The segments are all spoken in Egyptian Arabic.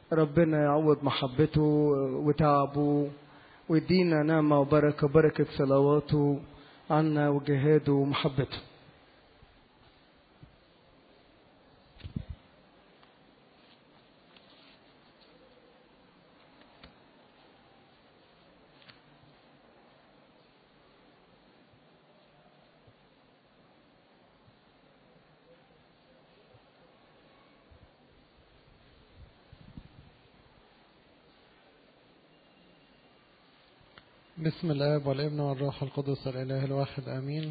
ربنا يعوض محبته وتعبه ويدينا نعمة وبركة بركة صلواته عنا وجهاده ومحبته بسم الآب والابن والروح القدس الإله الواحد آمين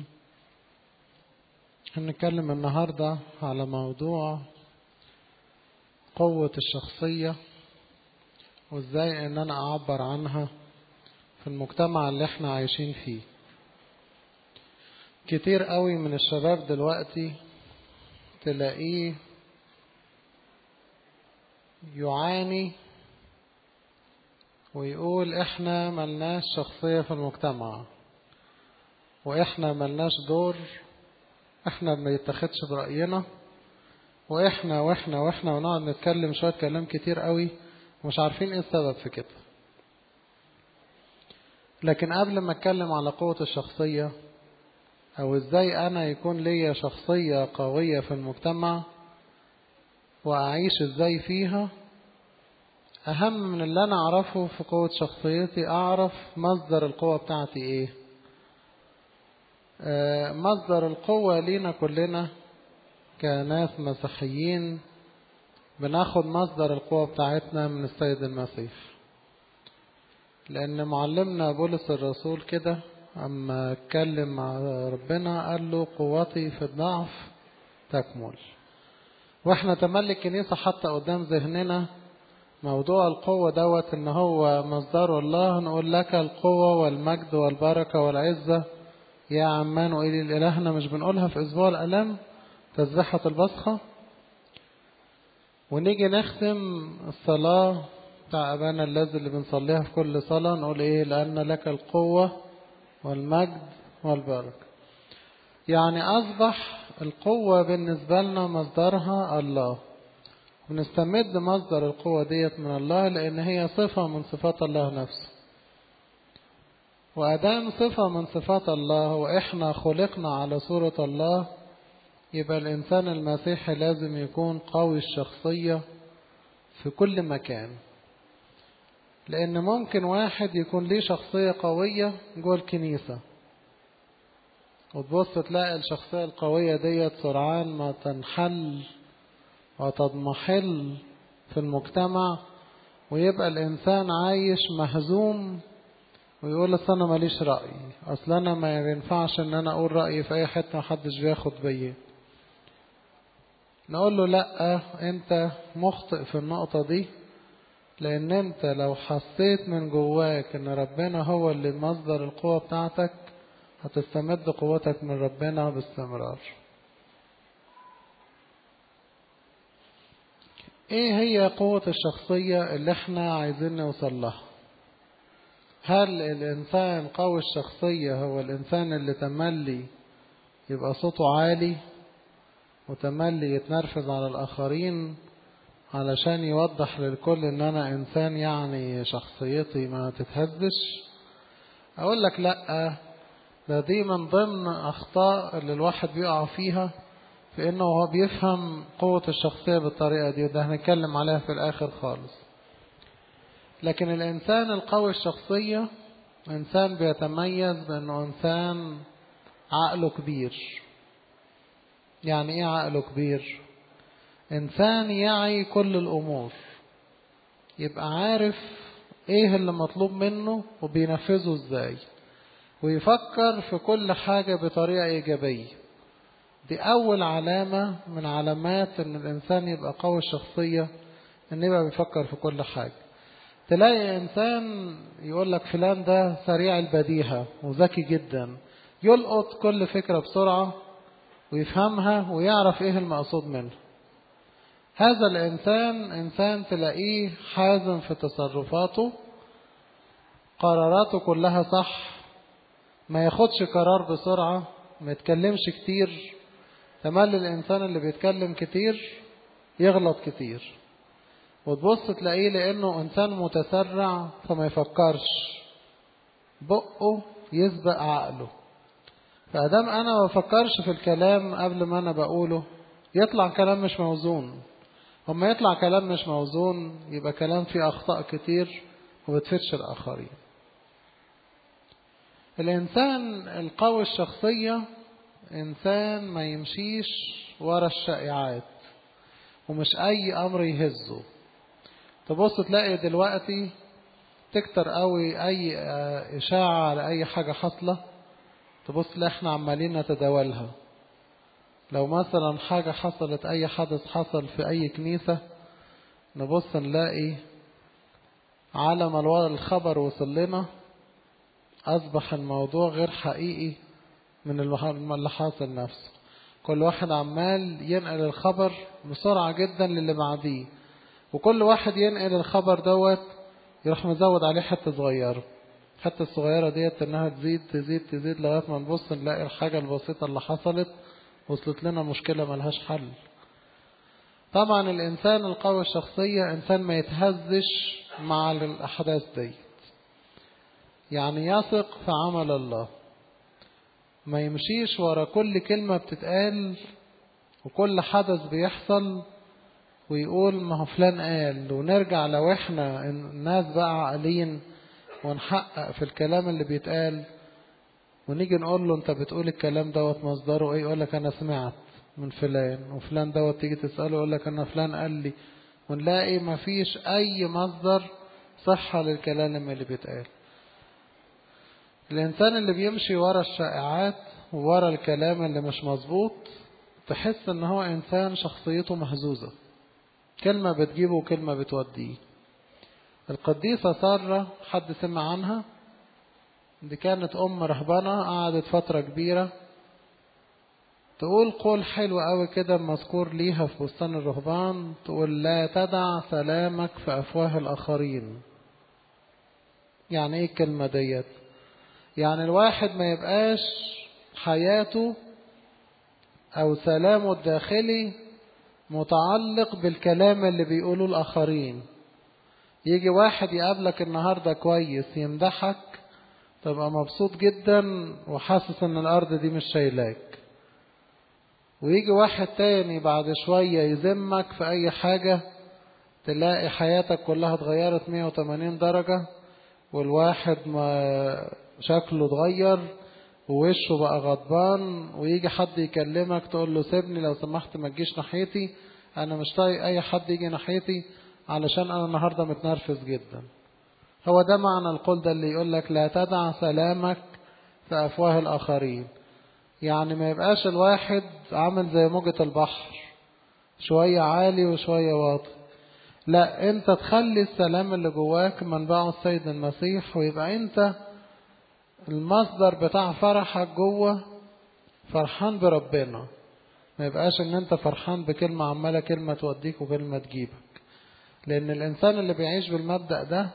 هنتكلم النهاردة على موضوع قوة الشخصية وازاي ان انا اعبر عنها في المجتمع اللي احنا عايشين فيه كتير قوي من الشباب دلوقتي تلاقيه يعاني ويقول احنا ملناش شخصية في المجتمع واحنا ملناش دور احنا ما يتخدش برأينا واحنا واحنا واحنا ونقعد نتكلم شوية كلام كتير قوي ومش عارفين ايه السبب في كده لكن قبل ما اتكلم على قوة الشخصية او ازاي انا يكون ليا شخصية قوية في المجتمع واعيش ازاي فيها أهم من اللي أنا أعرفه في قوة شخصيتي أعرف مصدر القوة بتاعتي إيه آه مصدر القوة لينا كلنا كناس مسيحيين بناخد مصدر القوة بتاعتنا من السيد المسيح لأن معلمنا بولس الرسول كده أما اتكلم مع ربنا قال له قوتي في الضعف تكمل واحنا تملي الكنيسة حتى قدام ذهننا موضوع القوة دوت ان هو مصدر الله نقول لك القوة والمجد والبركة والعزة يا عمان وإلي الإلهنا مش بنقولها في أسبوع الألم تسبحة البصخة ونيجي نختم الصلاة بتاع أبانا الذي اللي بنصليها في كل صلاة نقول إيه لأن لك القوة والمجد والبركة يعني أصبح القوة بالنسبة لنا مصدرها الله ونستمد مصدر القوة ديت من الله لأن هي صفة من صفات الله نفسه وأدام صفة من صفات الله وإحنا خلقنا على صورة الله يبقى الإنسان المسيحي لازم يكون قوي الشخصية في كل مكان لأن ممكن واحد يكون ليه شخصية قوية جوه الكنيسة وتبص تلاقي الشخصية القوية ديت سرعان ما تنحل وتضمحل في المجتمع ويبقى الإنسان عايش مهزوم ويقول أصل أنا ماليش رأي أصل أنا ما ينفعش إن أنا أقول رأيي في أي حتة محدش بياخد بيا نقول له لأ أنت مخطئ في النقطة دي لأن أنت لو حسيت من جواك إن ربنا هو اللي مصدر القوة بتاعتك هتستمد قوتك من ربنا باستمرار ايه هي قوة الشخصية اللي احنا عايزين نوصل لها هل الانسان قوي الشخصية هو الانسان اللي تملي يبقى صوته عالي وتملي يتنرفز على الاخرين علشان يوضح للكل ان انا انسان يعني شخصيتي ما تتهزش اقول لك لا ده دي من ضمن اخطاء اللي الواحد بيقع فيها في انه هو بيفهم قوة الشخصية بالطريقة دي وده هنتكلم عليها في الاخر خالص لكن الانسان القوي الشخصية انسان بيتميز بانه انسان عقله كبير يعني ايه عقله كبير انسان يعي كل الامور يبقى عارف ايه اللي مطلوب منه وبينفذه ازاي ويفكر في كل حاجة بطريقة ايجابية دي أول علامة من علامات إن الإنسان يبقى قوي الشخصية إن يبقى بيفكر في كل حاجة. تلاقي إنسان يقول لك فلان ده سريع البديهة وذكي جدا يلقط كل فكرة بسرعة ويفهمها ويعرف إيه المقصود منها. هذا الإنسان إنسان تلاقيه حازم في تصرفاته قراراته كلها صح ما ياخدش قرار بسرعة ما يتكلمش كتير تملي الإنسان اللي بيتكلم كتير يغلط كتير وتبص تلاقيه لأنه إنسان متسرع فما يفكرش بقه يسبق عقله فأدام أنا ما بفكرش في الكلام قبل ما أنا بقوله يطلع كلام مش موزون وما يطلع كلام مش موزون يبقى كلام فيه أخطاء كتير وبتفيدش الآخرين الإنسان القوي الشخصية إنسان ما يمشيش ورا الشائعات ومش أي أمر يهزه تبص تلاقي دلوقتي تكتر قوي أي إشاعة على أي حاجة حاصلة تبص تلاقي إحنا عمالين نتداولها لو مثلا حاجة حصلت أي حدث حصل في أي كنيسة نبص نلاقي على ما الخبر وصل لنا أصبح الموضوع غير حقيقي من اللي حاصل نفسه كل واحد عمال ينقل الخبر بسرعة جدا للي بعديه وكل واحد ينقل الخبر دوت يروح مزود عليه حتة صغيرة الحتة الصغيرة ديت انها تزيد تزيد تزيد لغاية ما نبص نلاقي الحاجة البسيطة اللي حصلت وصلت لنا مشكلة ملهاش حل طبعا الإنسان القوي الشخصية إنسان ما يتهزش مع الأحداث دي يعني يثق في عمل الله ما يمشيش ورا كل كلمة بتتقال وكل حدث بيحصل ويقول ما هو فلان قال ونرجع لو احنا الناس بقى عاقلين ونحقق في الكلام اللي بيتقال ونيجي نقول له انت بتقول الكلام دوت مصدره ايه يقول لك انا سمعت من فلان وفلان دوت تيجي تساله يقول لك انا فلان قال لي ونلاقي ما فيش اي مصدر صحة للكلام اللي بيتقال الانسان اللي بيمشي ورا الشائعات وورا الكلام اللي مش مظبوط تحس ان هو انسان شخصيته مهزوزة كلمة بتجيبه وكلمة بتوديه القديسة سارة حد سمع عنها دي كانت أم رهبنة قعدت فترة كبيرة تقول قول حلو قوي كده مذكور ليها في بستان الرهبان تقول لا تدع سلامك في أفواه الآخرين يعني ايه الكلمة ديت يعني الواحد ما يبقاش حياته أو سلامه الداخلي متعلق بالكلام اللي بيقوله الآخرين يجي واحد يقابلك النهاردة كويس يمدحك تبقى مبسوط جدا وحاسس ان الارض دي مش شايلاك ويجي واحد تاني بعد شوية يذمك في اي حاجة تلاقي حياتك كلها اتغيرت 180 درجة والواحد ما شكله اتغير ووشه بقى غضبان ويجي حد يكلمك تقول له سيبني لو سمحت ما تجيش ناحيتي انا مش طايق اي حد يجي ناحيتي علشان انا النهارده متنرفز جدا هو ده معنى القول ده اللي يقول لك لا تدع سلامك في أفواه الآخرين يعني ما يبقاش الواحد عامل زي موجة البحر شوية عالي وشوية واطي لا انت تخلي السلام اللي جواك منبعه السيد المسيح ويبقى انت المصدر بتاع فرحك جوه فرحان بربنا ما يبقاش ان انت فرحان بكلمة عمالة كلمة توديك وكلمة تجيبك لان الانسان اللي بيعيش بالمبدأ ده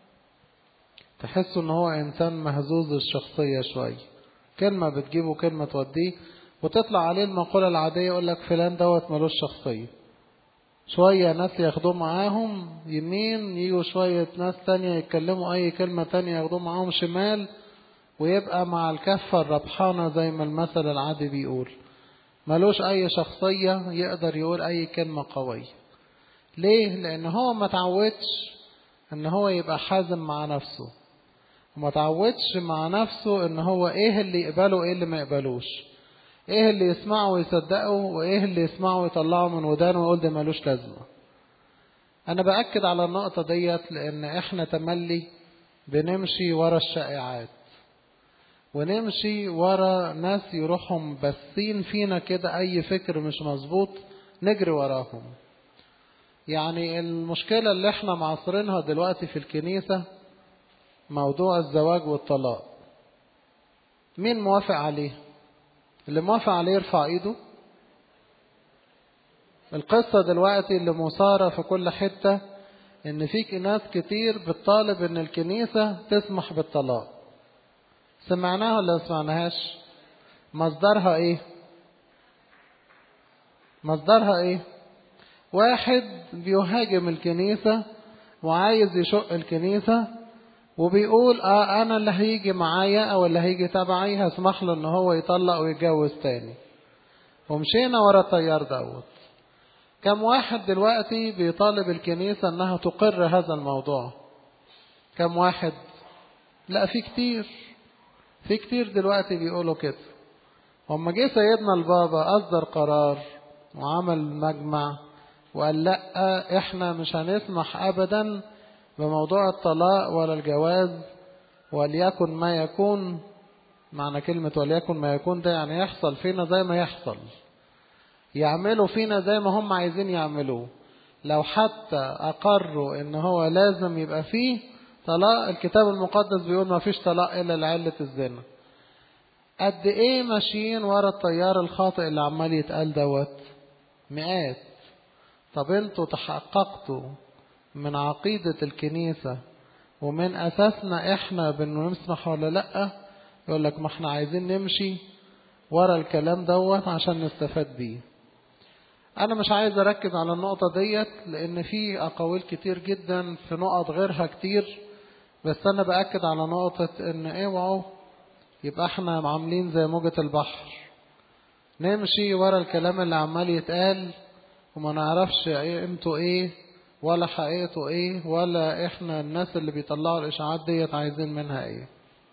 تحس ان هو انسان مهزوز الشخصية شوية كلمة بتجيبه كلمة توديه وتطلع عليه المقولة العادية يقول لك فلان دوت ملوش شخصية شوية ناس ياخدوه معاهم يمين يجوا شوية ناس تانية يتكلموا أي كلمة تانية ياخدوه معاهم شمال ويبقى مع الكفة الربحانة زي ما المثل العادي بيقول ملوش أي شخصية يقدر يقول أي كلمة قوية ليه؟ لأن هو ما تعودش إن هو يبقى حازم مع نفسه وما تعودش مع نفسه إن هو إيه اللي يقبله وإيه اللي ما يقبلوش إيه اللي يسمعه ويصدقه وإيه اللي يسمعه ويطلعه من ودانه ويقول ده ملوش لازمة أنا بأكد على النقطة ديت لأن إحنا تملي بنمشي ورا الشائعات ونمشي ورا ناس يروحهم بسين فينا كده أي فكر مش مظبوط نجري وراهم يعني المشكلة اللي احنا معاصرينها دلوقتي في الكنيسة موضوع الزواج والطلاق مين موافق عليه اللي موافق عليه يرفع ايده القصة دلوقتي اللي مثارة في كل حتة ان في ناس كتير بتطالب ان الكنيسة تسمح بالطلاق سمعناها ولا ما سمعناهاش مصدرها ايه مصدرها ايه واحد بيهاجم الكنيسة وعايز يشق الكنيسة وبيقول اه انا اللي هيجي معايا او اللي هيجي تبعي هسمح له ان هو يطلق ويتجوز تاني ومشينا ورا التيار دوت كم واحد دلوقتي بيطالب الكنيسة انها تقر هذا الموضوع كم واحد لا في كتير في كتير دلوقتي بيقولوا كده وما جه سيدنا البابا أصدر قرار وعمل مجمع وقال لا احنا مش هنسمح ابدا بموضوع الطلاق ولا الجواز وليكن ما يكون معنى كلمة وليكن ما يكون ده يعني يحصل فينا زي ما يحصل يعملوا فينا زي ما هم عايزين يعملوه لو حتى أقروا إن هو لازم يبقى فيه طلاق الكتاب المقدس بيقول ما فيش طلاق إلا لعلة الزنا قد إيه ماشيين ورا التيار الخاطئ اللي عمال يتقال دوت مئات طب انتوا تحققتوا من عقيدة الكنيسة ومن أساسنا إحنا بأنه نسمح ولا لأ يقول لك ما إحنا عايزين نمشي ورا الكلام دوت عشان نستفاد بيه أنا مش عايز أركز على النقطة ديت لأن في أقاويل كتير جدا في نقط غيرها كتير بس أنا بأكد على نقطة إن اوعوا يبقى إحنا عاملين زي موجة البحر نمشي ورا الكلام اللي عمال يتقال وما نعرفش قيمته ايه ولا حقيقته ايه ولا احنا الناس اللي بيطلعوا الاشاعات ديت عايزين منها ايه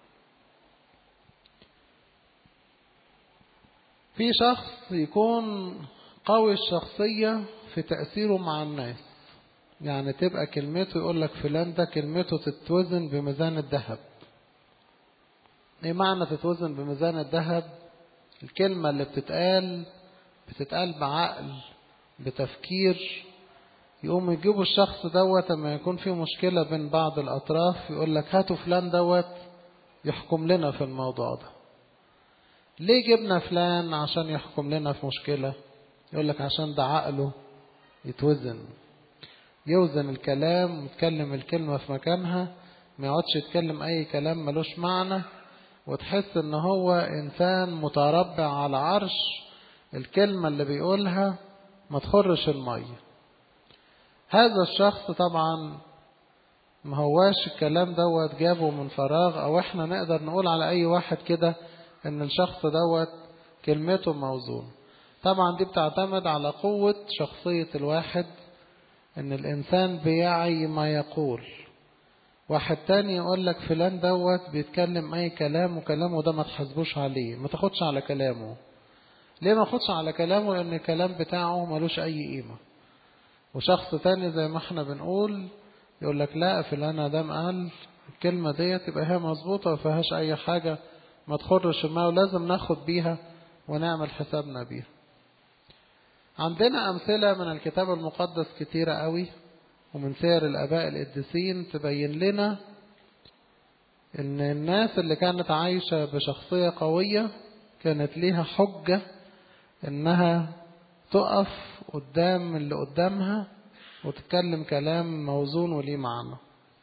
في شخص يكون قوي الشخصية في تأثيره مع الناس يعني تبقى كلمته يقول لك فلان ده كلمته تتوزن بميزان الذهب ايه معنى تتوزن بميزان الذهب الكلمة اللي بتتقال بتتقال بعقل بتفكير يقوم يجيبوا الشخص دوت لما يكون في مشكلة بين بعض الأطراف يقول لك هاتوا فلان دوت يحكم لنا في الموضوع ده ليه جبنا فلان عشان يحكم لنا في مشكلة يقول لك عشان ده عقله يتوزن يوزن الكلام ويتكلم الكلمة في مكانها ما يقعدش يتكلم أي كلام ملوش معنى وتحس ان هو انسان متربع على عرش الكلمة اللي بيقولها ما تخرش المية هذا الشخص طبعا ما هواش الكلام دوت جابه من فراغ او احنا نقدر نقول على اي واحد كده ان الشخص دوت كلمته موزون طبعا دي بتعتمد على قوة شخصية الواحد ان الانسان بيعي ما يقول واحد تاني يقول لك فلان دوت بيتكلم اي كلام وكلامه ده ما تحاسبوش عليه ما تاخدش على كلامه ليه ما تاخدش على كلامه لان الكلام بتاعه ملوش اي قيمة وشخص تاني زي ما احنا بنقول يقول لك لا فلان دام قال الكلمة ديت تبقى هي مظبوطة وفيهاش اي حاجة ما تخرش الماء ولازم ناخد بيها ونعمل حسابنا بيها عندنا أمثلة من الكتاب المقدس كتيرة قوي ومن سير الآباء القديسين تبين لنا إن الناس اللي كانت عايشة بشخصية قوية كانت ليها حجة إنها تقف قدام اللي قدامها وتتكلم كلام موزون وليه معنى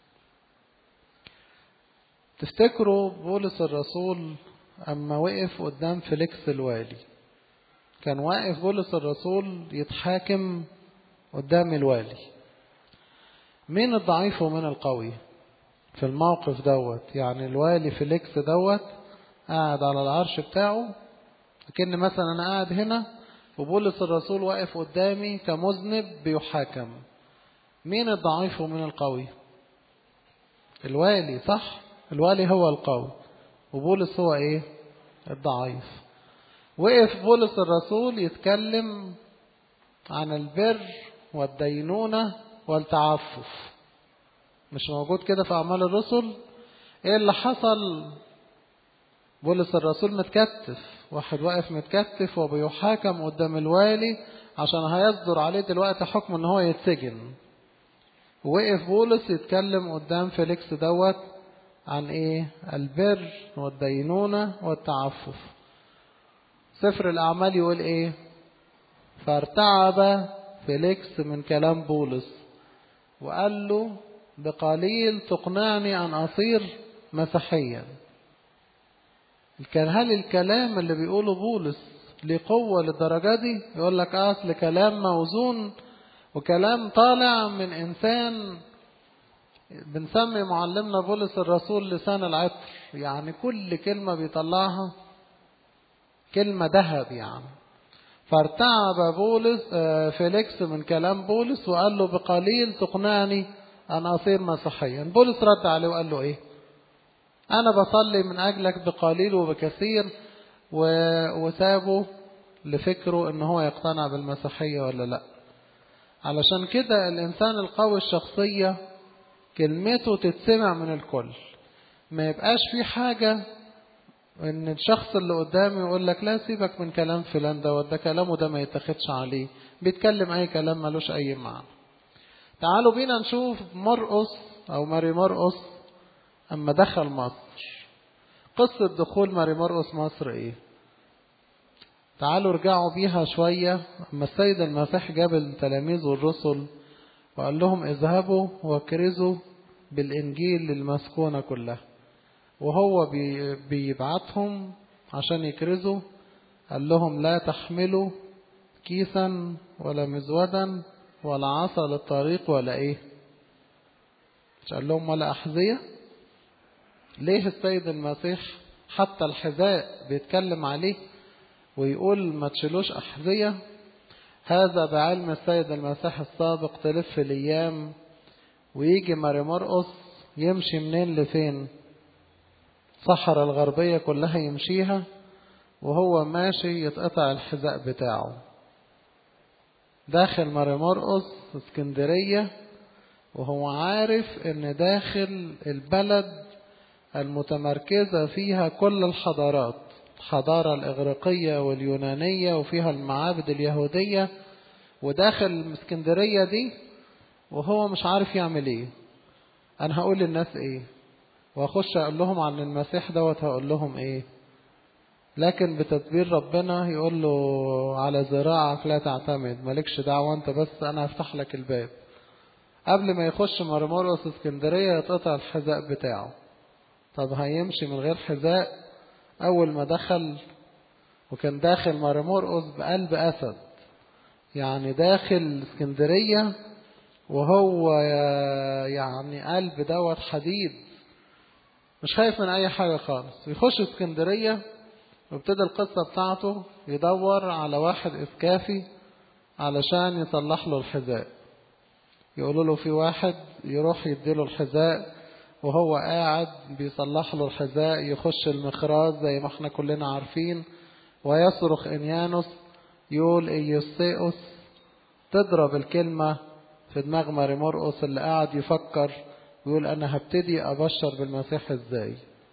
تفتكروا بولس الرسول أما وقف قدام فيليكس الوالي كان واقف بولس الرسول يتحاكم قدام الوالي مين الضعيف ومين القوي في الموقف دوت يعني الوالي فيليكس دوت قاعد على العرش بتاعه لكن مثلا انا قاعد هنا وبولس الرسول واقف قدامي كمذنب بيحاكم مين الضعيف ومين القوي الوالي صح الوالي هو القوي وبولس هو ايه الضعيف وقف بولس الرسول يتكلم عن البر والدينونة والتعفف مش موجود كده في أعمال الرسل ايه اللي حصل بولس الرسول متكتف واحد واقف متكتف وبيحاكم قدام الوالي عشان هيصدر عليه دلوقتي حكم ان هو يتسجن وقف بولس يتكلم قدام فيليكس دوت عن ايه البر والدينونة والتعفف سفر الأعمال يقول ايه فارتعب فيليكس من كلام بولس وقال له بقليل تقنعني أن أصير مسيحيا كان هل الكلام اللي بيقوله بولس ليه قوة للدرجة دي يقول لك أصل كلام موزون وكلام طالع من إنسان بنسمي معلمنا بولس الرسول لسان العطر يعني كل كلمة بيطلعها كلمة ذهب يعني فارتعب بولس فيليكس من كلام بولس وقال له بقليل تقنعني أن أصير مسيحيا بولس رد عليه وقال له إيه أنا بصلي من أجلك بقليل وبكثير وسابه لفكره إن هو يقتنع بالمسيحية ولا لأ علشان كده الإنسان القوي الشخصية كلمته تتسمع من الكل ما يبقاش في حاجة ان الشخص اللي قدامي يقول لك لا سيبك من كلام فلان دوت ده كلامه ده ما يتاخدش عليه بيتكلم اي كلام ملوش اي معنى تعالوا بينا نشوف مرقس او ماري مرقس اما دخل مصر قصة دخول ماري مرقس مصر ايه تعالوا ارجعوا بيها شوية اما السيد المسيح جاب التلاميذ والرسل وقال لهم اذهبوا واكرزوا بالانجيل للمسكونة كلها وهو بيبعتهم عشان يكرزوا قال لهم لا تحملوا كيسا ولا مزودا ولا عصا للطريق ولا ايه مش قال لهم ولا أحذية ليه السيد المسيح حتى الحذاء بيتكلم عليه ويقول ما تشيلوش أحذية هذا بعلم السيد المسيح السابق تلف الأيام ويجي ماري مرقص يمشي منين لفين صحراء الغربية كلها يمشيها وهو ماشي يتقطع الحذاء بتاعه داخل ماري مرقص اسكندرية وهو عارف ان داخل البلد المتمركزة فيها كل الحضارات الحضارة الإغريقية واليونانية وفيها المعابد اليهودية وداخل اسكندرية دي وهو مش عارف يعمل ايه انا هقول للناس ايه واخش اقول لهم عن المسيح دوت هقول لهم ايه لكن بتدبير ربنا يقول له على ذراعك لا تعتمد مالكش دعوة انت بس انا هفتح لك الباب قبل ما يخش مرمرقس اسكندرية يتقطع الحذاء بتاعه طب هيمشي من غير حذاء اول ما دخل وكان داخل مرمرقس بقلب اسد يعني داخل اسكندرية وهو يعني قلب دوت حديد مش خايف من اي حاجة خالص يخش اسكندرية وابتدى القصة بتاعته يدور على واحد اسكافي علشان يصلح له الحذاء يقولوا له في واحد يروح يديله الحذاء وهو قاعد بيصلح له الحذاء يخش المخراج زي ما احنا كلنا عارفين ويصرخ انيانوس يقول ايوسيئوس تضرب الكلمة في دماغ ماري مرقس اللي قاعد يفكر ويقول انا هبتدي ابشر بالمسيح ازاي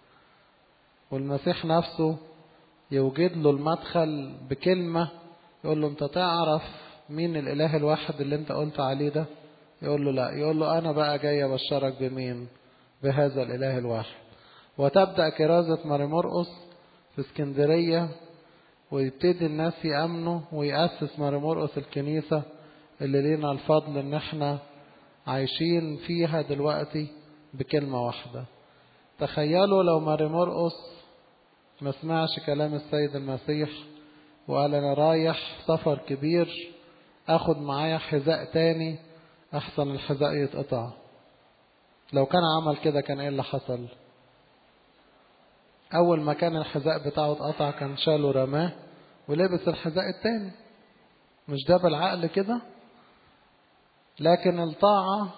والمسيح نفسه يوجد له المدخل بكلمة يقول له انت تعرف مين الاله الواحد اللي انت قلت عليه ده يقول له لا يقول له انا بقى جاي ابشرك بمين بهذا الاله الواحد وتبدأ كرازة ماري مرقس في اسكندرية ويبتدي الناس يأمنوا ويأسس ماري مرقس الكنيسة اللي لينا الفضل ان احنا عايشين فيها دلوقتي بكلمة واحدة تخيلوا لو ماري مرقس ما سمعش كلام السيد المسيح وقال انا رايح سفر كبير اخد معايا حذاء تاني احسن الحذاء يتقطع لو كان عمل كده كان ايه اللي حصل اول ما كان الحذاء بتاعه اتقطع كان شاله رماه ولبس الحذاء التاني مش ده بالعقل كده لكن الطاعة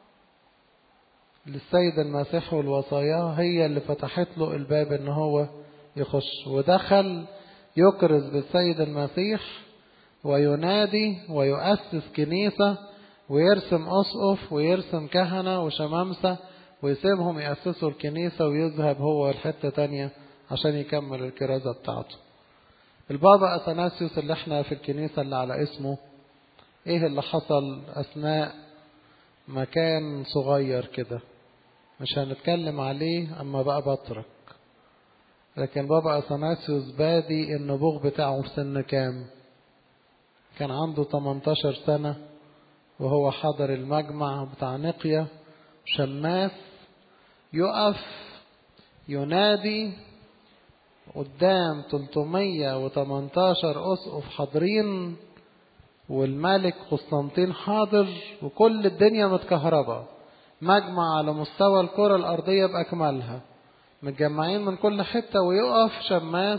للسيد المسيح والوصايا هي اللي فتحت له الباب ان هو يخش ودخل يكرز بالسيد المسيح وينادي ويؤسس كنيسة ويرسم أسقف ويرسم كهنة وشمامسة ويسيبهم يأسسوا الكنيسة ويذهب هو لحتة تانية عشان يكمل الكرازة بتاعته البابا أثناسيوس اللي احنا في الكنيسة اللي على اسمه ايه اللي حصل أثناء مكان صغير كده مش هنتكلم عليه أما بقى بطرك لكن بابا أثناسيوس بادي النبوغ بتاعه في سن كام كان عنده 18 سنة وهو حضر المجمع بتاع نقية شماس يقف ينادي قدام 318 أسقف حاضرين والملك قسطنطين حاضر وكل الدنيا متكهربة مجمع على مستوى الكرة الأرضية بأكملها متجمعين من كل حتة ويقف شماس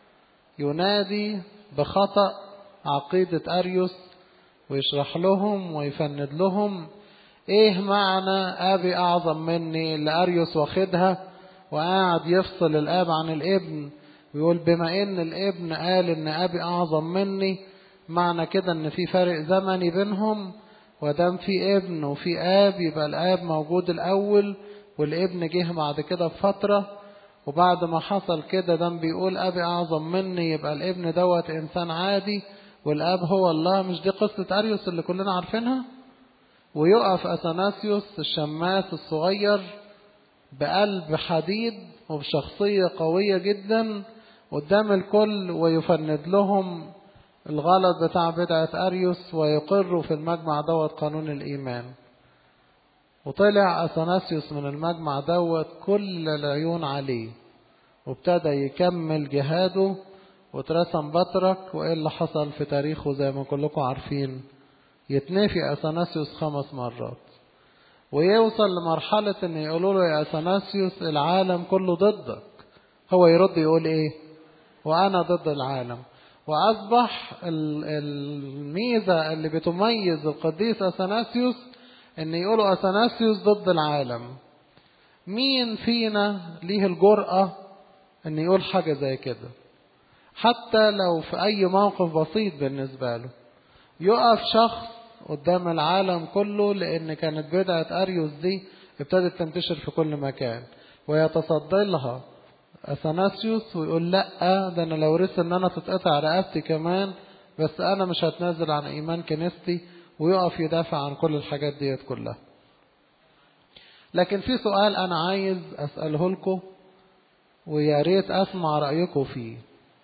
ينادي بخطأ عقيدة أريوس ويشرح لهم ويفند لهم ايه معنى ابي اعظم مني اللي اريوس واخدها وقاعد يفصل الاب عن الابن ويقول بما ان الابن قال ان ابي اعظم مني معنى كده ان في فرق زمني بينهم ودام في ابن وفي اب يبقى الاب موجود الاول والابن جه بعد كده بفتره وبعد ما حصل كده دام بيقول ابي اعظم مني يبقى الابن دوت انسان عادي والاب هو الله مش دي قصه اريوس اللي كلنا عارفينها ويقف اثناسيوس الشماس الصغير بقلب حديد وبشخصيه قويه جدا قدام الكل ويفند لهم الغلط بتاع بدعة أريوس ويقروا في المجمع دوت قانون الإيمان وطلع أثناسيوس من المجمع دوت كل العيون عليه وابتدى يكمل جهاده واترسم بطرك وإيه اللي حصل في تاريخه زي ما كلكم عارفين يتنفي أثناسيوس خمس مرات ويوصل لمرحلة إن يقولوا له يا أثناسيوس العالم كله ضدك هو يرد يقول إيه وأنا ضد العالم وأصبح الميزة اللي بتميز القديس أثناسيوس إن يقولوا أثناسيوس ضد العالم مين فينا ليه الجرأة إن يقول حاجة زي كده حتى لو في أي موقف بسيط بالنسبة له يقف شخص قدام العالم كله لأن كانت بدعة أريوس دي ابتدت تنتشر في كل مكان ويتصدى لها أثناسيوس ويقول لأ ده أنا لو رث إن أنا تتقطع رقبتي كمان بس أنا مش هتنازل عن إيمان كنيستي ويقف يدافع عن كل الحاجات ديت كلها لكن في سؤال أنا عايز أسأله لكم ويا ريت أسمع رأيكم فيه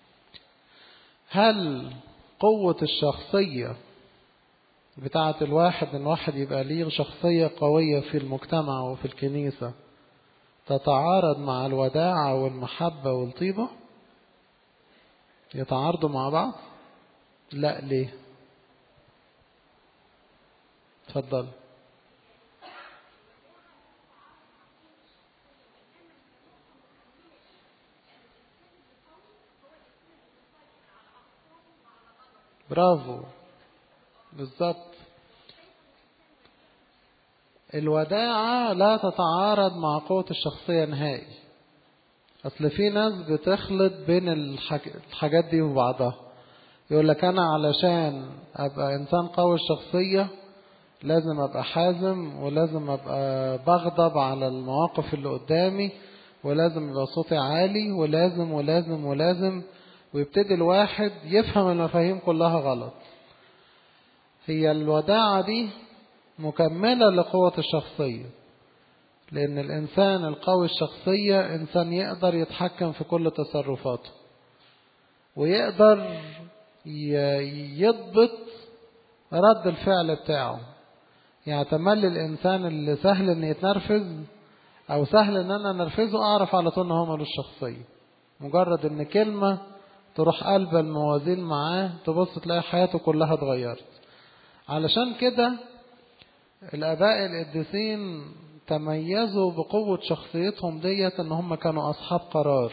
هل قوة الشخصية بتاعة الواحد إن واحد يبقى ليه شخصية قوية في المجتمع وفي الكنيسة تتعارض مع الوداعة والمحبة والطيبة يتعارضوا مع بعض لا ليه تفضل برافو بالظبط الوداعة لا تتعارض مع قوة الشخصية نهائي أصل في ناس بتخلط بين الحاجات دي وبعضها يقول لك أنا علشان أبقى إنسان قوي الشخصية لازم أبقى حازم ولازم أبقى بغضب على المواقف اللي قدامي ولازم يبقى صوتي عالي ولازم ولازم ولازم ويبتدي الواحد يفهم المفاهيم كلها غلط هي الوداعة دي مكملة لقوة الشخصية لأن الإنسان القوي الشخصية إنسان يقدر يتحكم في كل تصرفاته ويقدر يضبط رد الفعل بتاعه يعني تملي الإنسان اللي سهل إن يتنرفز أو سهل إن أنا نرفزه أعرف على طول إن هو ملوش شخصية مجرد إن كلمة تروح قلب الموازين معاه تبص تلاقي حياته كلها اتغيرت علشان كده الآباء القديسين تميزوا بقوة شخصيتهم ديت إن هم كانوا أصحاب قرار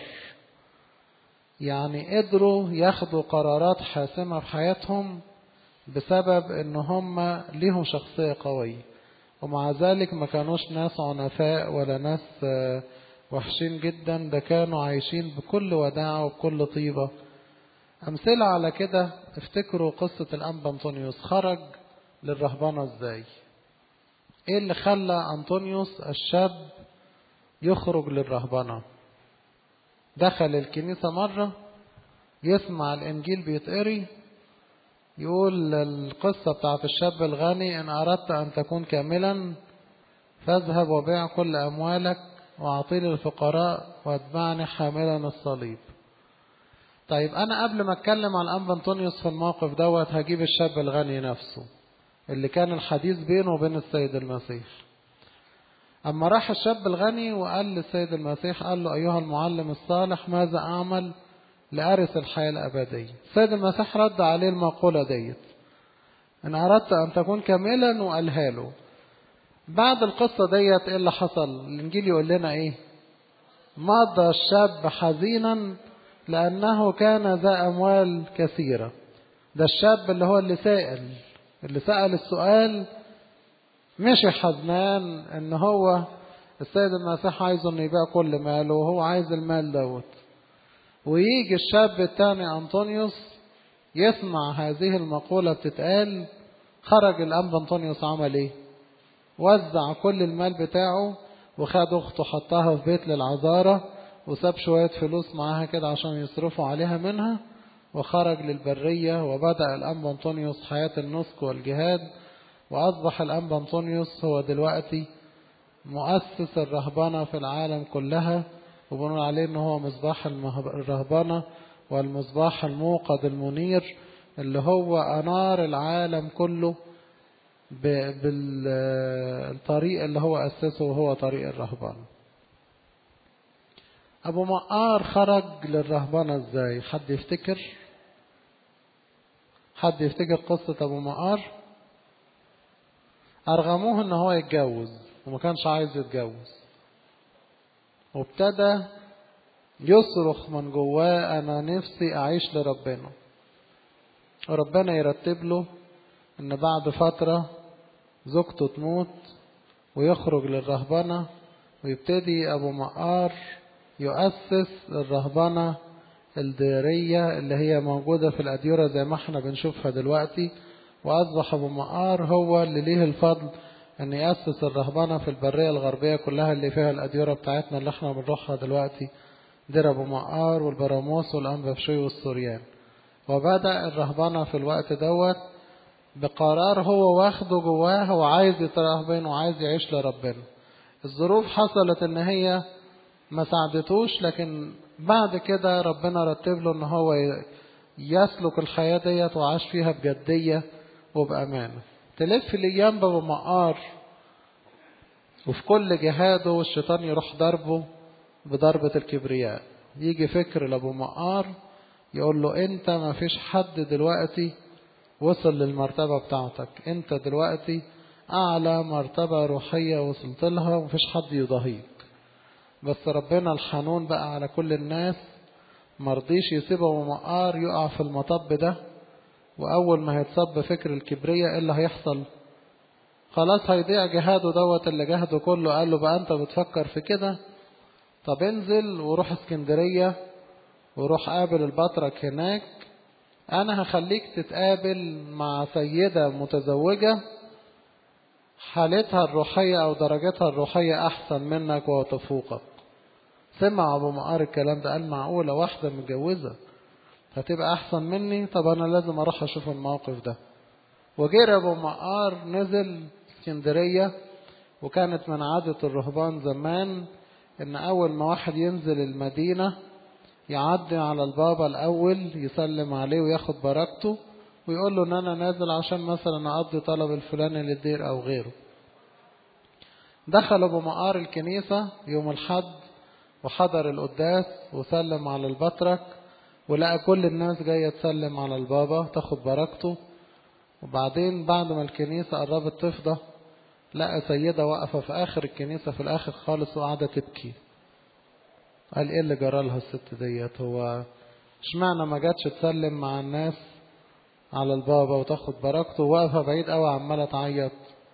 يعني قدروا ياخدوا قرارات حاسمة في حياتهم بسبب إن هم ليهم شخصية قوية ومع ذلك ما كانوش ناس عنفاء ولا ناس وحشين جدا ده كانوا عايشين بكل وداعة وبكل طيبة أمثلة على كده افتكروا قصة الأنبا أنطونيوس خرج للرهبنة ازاي ايه اللي خلى أنطونيوس الشاب يخرج للرهبنة دخل الكنيسة مرة يسمع الإنجيل بيتقري يقول القصة بتاعت الشاب الغني إن أردت أن تكون كاملا فاذهب وبيع كل أموالك وأعطي للفقراء واتبعني حاملا الصليب طيب أنا قبل ما أتكلم عن أنبا أنطونيوس في الموقف دوت هجيب الشاب الغني نفسه اللي كان الحديث بينه وبين السيد المسيح أما راح الشاب الغني وقال للسيد المسيح قال له أيها المعلم الصالح ماذا أعمل لأرث الحياة الأبدية السيد المسيح رد عليه المقولة ديت إن أردت أن تكون كاملا وقالها له بعد القصة ديت إيه اللي حصل الإنجيل يقول لنا إيه مضى الشاب حزينا لأنه كان ذا أموال كثيرة ده الشاب اللي هو اللي سائل اللي سأل السؤال مشي حزنان ان هو السيد المسيح عايزه انه يبيع كل ماله وهو عايز المال دوت ويجي الشاب التاني أنطونيوس يسمع هذه المقولة بتتقال خرج الأنبا أنطونيوس عمل إيه؟ وزع كل المال بتاعه وخد أخته حطها في بيت للعذارة وساب شوية فلوس معاها كده عشان يصرفوا عليها منها وخرج للبرية وبدأ الأنبا أنطونيوس حياة النسك والجهاد وأصبح الأنبا أنطونيوس هو دلوقتي مؤسس الرهبنة في العالم كلها وبنقول عليه إن هو مصباح الرهبنة والمصباح الموقد المنير اللي هو أنار العالم كله بالطريق اللي هو أسسه وهو طريق الرهبنة أبو مقار خرج للرهبنة إزاي حد يفتكر حد يفتكر قصة أبو مقار أرغموه إن هو يتجوز وما كانش عايز يتجوز وابتدى يصرخ من جواه أنا نفسي أعيش لربنا وربنا يرتب له إن بعد فترة زوجته تموت ويخرج للرهبنة ويبتدي أبو مقار يؤسس الرهبنة الديرية اللي هي موجودة في الأديرة زي ما احنا بنشوفها دلوقتي وأصبح أبو مقار هو اللي ليه الفضل أن يأسس الرهبنة في البرية الغربية كلها اللي فيها الأديرة بتاعتنا اللي احنا بنروحها دلوقتي دير أبو مقار والبراموس والأنبابشوي والسوريان وبدأ الرهبنة في الوقت دوت بقرار هو واخده جواه هو عايز يترهبن وعايز يعيش لربنا الظروف حصلت ان هي ما ساعدتوش لكن بعد كده ربنا رتب له ان هو يسلك الحياة ديت وعاش فيها بجدية وبأمانة تلف الأيام بابو مقار وفي كل جهاده والشيطان يروح ضربه بضربة الكبرياء يجي فكر لأبو مقار يقول له أنت ما فيش حد دلوقتي وصل للمرتبة بتاعتك أنت دلوقتي أعلى مرتبة روحية وصلت لها ومفيش حد يضاهيك بس ربنا الحنون بقى على كل الناس مرضيش يسيب أبو مقار يقع في المطب ده وأول ما هيتصب فكر الكبرية إيه اللي هيحصل خلاص هيضيع جهاده دوت اللي جهده كله قال له بقى أنت بتفكر في كده طب انزل وروح اسكندرية وروح قابل البطرك هناك أنا هخليك تتقابل مع سيدة متزوجة حالتها الروحية أو درجتها الروحية أحسن منك وتفوقك سمع أبو مقار الكلام ده قال معقولة واحدة متجوزة هتبقى أحسن مني طب أنا لازم أروح أشوف الموقف ده وجري أبو مقار نزل اسكندرية وكانت من عادة الرهبان زمان إن أول ما واحد ينزل المدينة يعدي على البابا الأول يسلم عليه وياخد بركته ويقول له إن أنا نازل عشان مثلا أقضي طلب الفلاني للدير أو غيره دخل أبو مقار الكنيسة يوم الحد وحضر القداس وسلم على البطرك ولقى كل الناس جاية تسلم على البابا تاخد بركته وبعدين بعد ما الكنيسة قربت تفضى لقى سيدة واقفة في آخر الكنيسة في الآخر خالص وقاعدة تبكي قال إيه اللي جرى لها الست ديت هو اشمعنى ما جاتش تسلم مع الناس على البابا وتاخد بركته واقفة بعيد قوي عمالة تعيط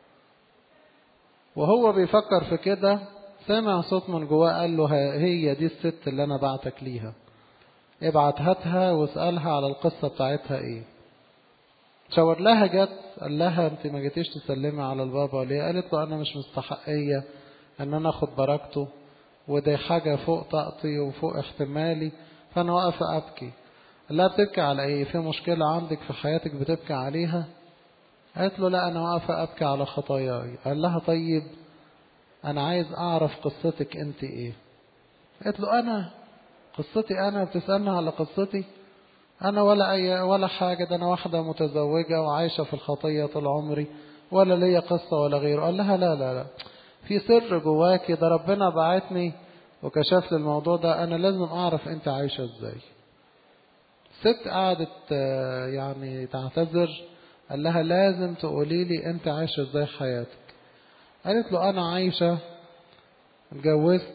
وهو بيفكر في كده سمع صوت من جواه قال له هي دي الست اللي أنا بعتك ليها ابعت هاتها واسألها على القصة بتاعتها ايه شاور لها جت قال لها انت ما جيتيش تسلمي على البابا ليه قالت له انا مش مستحقية ان انا اخد بركته ودي حاجة فوق طاقتي وفوق احتمالي فانا واقفة ابكي قال لها بتبكي على ايه في مشكلة عندك في حياتك بتبكي عليها قالت له لا انا واقفة ابكي على خطاياي قال لها طيب انا عايز اعرف قصتك انت ايه قالت له انا قصتي أنا بتسألني على قصتي أنا ولا أي ولا حاجة ده أنا واحدة متزوجة وعايشة في الخطية طول عمري ولا ليا قصة ولا غيره قال لها لا لا لا في سر جواكي ده ربنا بعتني وكشف لي الموضوع ده أنا لازم أعرف أنت عايشة إزاي ست قعدت يعني تعتذر قال لها لازم تقولي لي انت عايشة ازاي حياتك قالت له انا عايشة اتجوزت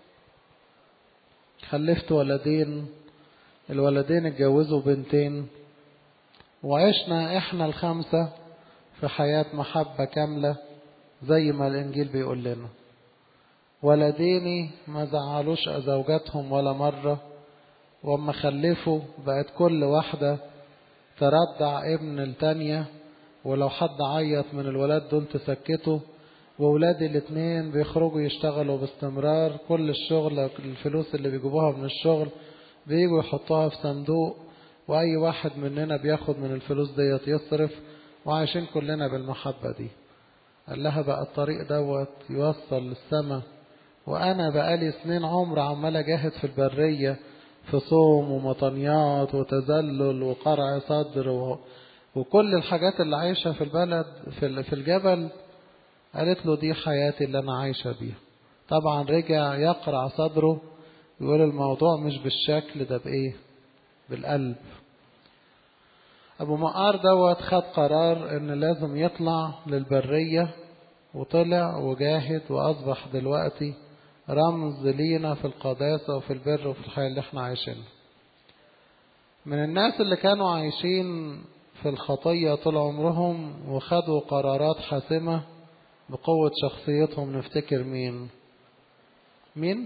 خلفت ولدين الولدين اتجوزوا بنتين وعشنا احنا الخمسة في حياة محبة كاملة زي ما الانجيل بيقول لنا ولديني ما زعلوش زوجاتهم ولا مرة وما خلفوا بقت كل واحدة تردع ابن التانية ولو حد عيط من الولاد دول تسكته وولادي الاتنين بيخرجوا يشتغلوا باستمرار كل الشغل الفلوس اللي بيجيبوها من الشغل بيجوا يحطوها في صندوق واي واحد مننا بياخد من الفلوس ديت يصرف وعايشين كلنا بالمحبة دي قال لها بقى الطريق دوت يوصل للسماء وانا بقالي سنين عمر عمال اجاهد في البرية في صوم ومطنيات وتذلل وقرع صدر و... وكل الحاجات اللي عايشة في البلد في في الجبل قالت له دي حياتي اللي أنا عايشة بيها طبعا رجع يقرع صدره يقول الموضوع مش بالشكل ده بإيه بالقلب أبو مقار دوت خد قرار إن لازم يطلع للبرية وطلع وجاهد وأصبح دلوقتي رمز لينا في القداسة وفي البر وفي الحياة اللي احنا عايشينها من الناس اللي كانوا عايشين في الخطية طول عمرهم وخدوا قرارات حاسمة بقوة شخصيتهم نفتكر مين مين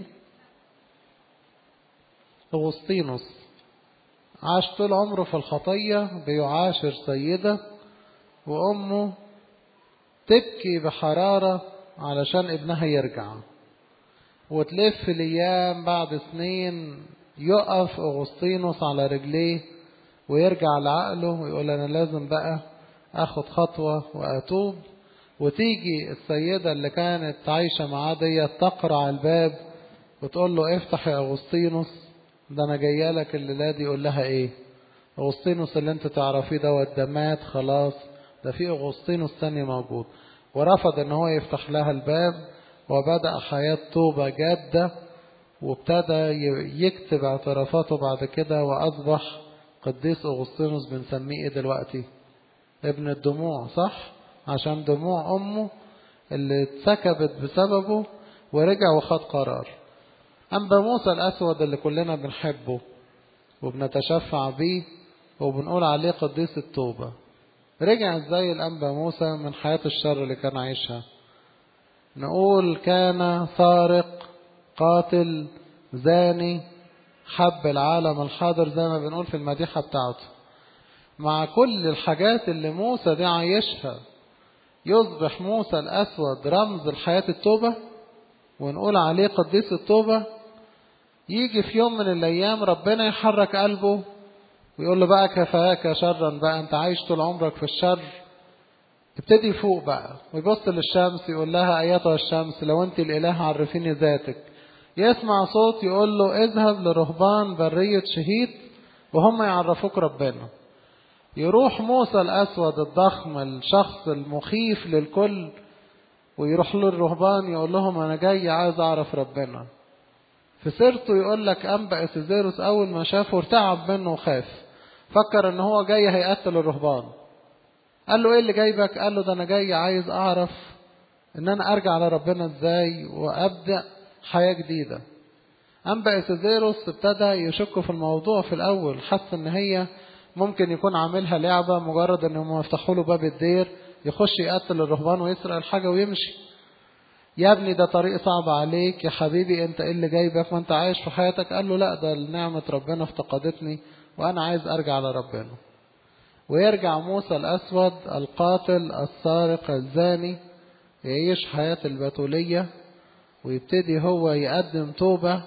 أغسطينوس عاش طول عمره في الخطية بيعاشر سيدة وأمه تبكي بحرارة علشان ابنها يرجع وتلف الأيام بعد سنين يقف أغسطينوس على رجليه ويرجع لعقله ويقول أنا لازم بقى أخد خطوة وأتوب وتيجي السيدة اللي كانت عايشة معاه ديت تقرع الباب وتقول له افتح يا أغسطينوس ده أنا جاية لك الليلة دي يقول لها إيه أغسطينوس اللي أنت تعرفيه دوت ده مات خلاص ده في أغسطينوس تاني موجود ورفض إن هو يفتح لها الباب وبدأ حياة توبة جادة وابتدى يكتب اعترافاته بعد كده وأصبح قديس أغسطينوس بنسميه إيه دلوقتي ابن الدموع صح عشان دموع أمه اللي اتسكبت بسببه ورجع وخد قرار أنبا موسى الأسود اللي كلنا بنحبه وبنتشفع بيه وبنقول عليه قديس التوبة رجع ازاي الأنبا موسى من حياة الشر اللي كان عايشها نقول كان سارق قاتل زاني حب العالم الحاضر زي ما بنقول في المديحة بتاعته مع كل الحاجات اللي موسى دي عايشها يصبح موسى الأسود رمز الحياة التوبة ونقول عليه قديس التوبة يجي في يوم من الأيام ربنا يحرك قلبه ويقول له بقى كفاك شرا بقى أنت عايش طول عمرك في الشر ابتدي فوق بقى ويبص للشمس يقول لها أيتها الشمس لو أنت الإله عرفيني ذاتك يسمع صوت يقول له اذهب لرهبان برية شهيد وهم يعرفوك ربنا يروح موسى الأسود الضخم الشخص المخيف للكل ويروح له الرهبان يقول لهم أنا جاي عايز أعرف ربنا في سيرته يقول لك أنبأ سيزيروس أول ما شافه ارتعب منه وخاف فكر إن هو جاي هيقتل الرهبان قال له إيه اللي جايبك؟ قال له ده أنا جاي عايز أعرف إن أنا أرجع لربنا إزاي وأبدأ حياة جديدة أنبأ سيزيروس ابتدى يشك في الموضوع في الأول حس إن هي ممكن يكون عاملها لعبة مجرد إنهم يفتحوا له باب الدير يخش يقتل الرهبان ويسرق الحاجة ويمشي يا ابني ده طريق صعب عليك يا حبيبي انت ايه اللي جايبك ما انت عايش في حياتك قال له لا ده نعمة ربنا افتقدتني وانا عايز ارجع لربنا ويرجع موسى الاسود القاتل السارق الزاني يعيش حياة البتولية ويبتدي هو يقدم توبة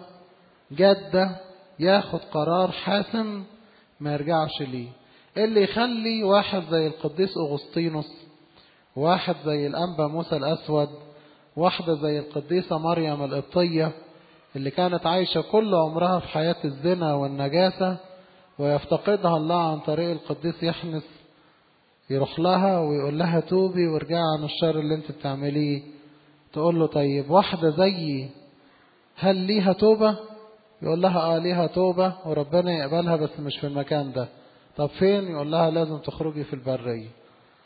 جادة ياخد قرار حاسم ما يرجعش ليه اللي يخلي واحد زي القديس أغسطينوس واحد زي الأنبا موسى الأسود واحدة زي القديسة مريم القبطية اللي كانت عايشة كل عمرها في حياة الزنا والنجاسة ويفتقدها الله عن طريق القديس يحنس يروح لها ويقول لها توبي وارجعي عن الشر اللي انت بتعمليه تقول له طيب واحدة زيي هل ليها توبة يقول لها اه ليها توبة وربنا يقبلها بس مش في المكان ده طب فين يقول لها لازم تخرجي في البرية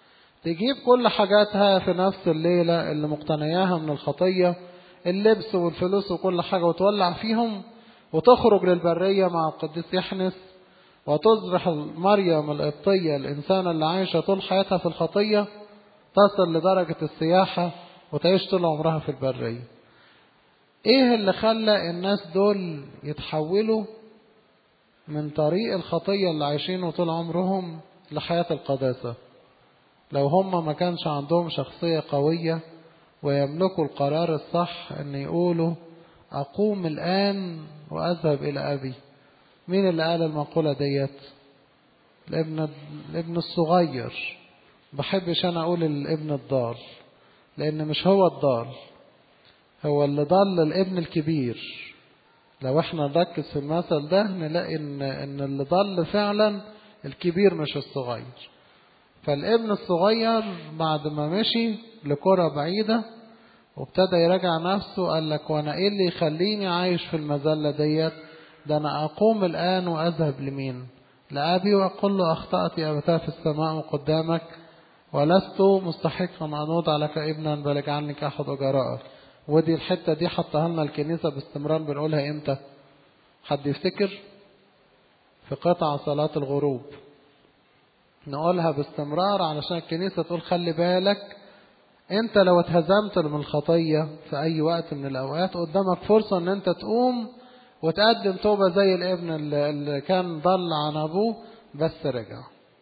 تجيب كل حاجاتها في نفس الليلة اللي مقتنياها من الخطية اللبس والفلوس وكل حاجة وتولع فيهم وتخرج للبرية مع القديس يحنس وتصبح مريم القبطية الإنسانة اللي عايشة طول حياتها في الخطية تصل لدرجة السياحة وتعيش طول عمرها في البرية ايه اللي خلى الناس دول يتحولوا من طريق الخطية اللي عايشينه طول عمرهم لحياة القداسة لو هم ما كانش عندهم شخصية قوية ويملكوا القرار الصح ان يقولوا اقوم الان واذهب الى ابي مين اللي قال المقولة ديت الابن الابن الصغير بحبش انا اقول الابن الضال لان مش هو الضال هو اللي ضل الابن الكبير لو احنا نركز في المثل ده نلاقي ان ان اللي ضل فعلا الكبير مش الصغير فالابن الصغير بعد ما مشي لكرة بعيدة وابتدى يراجع نفسه قال لك وانا ايه اللي يخليني عايش في المذلة ديت ده انا اقوم الان واذهب لمين لابي واقول له اخطأت يا ابتاه في السماء قدامك ولست مستحقا ان اوضع لك ابنا بل اجعلني كاحد اجرائك ودي الحتة دي حطها لنا الكنيسة باستمرار بنقولها امتى حد يفتكر في قطع صلاة الغروب نقولها باستمرار علشان الكنيسة تقول خلي بالك انت لو اتهزمت من الخطية في اي وقت من الاوقات قدامك فرصة ان انت تقوم وتقدم توبة زي الابن اللي كان ضل عن ابوه بس رجع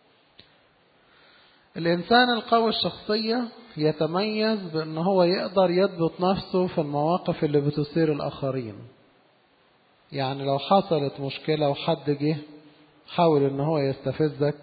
الانسان القوي الشخصية يتميز بان هو يقدر يضبط نفسه في المواقف اللي بتثير الاخرين يعني لو حصلت مشكلة وحد جه حاول ان هو يستفزك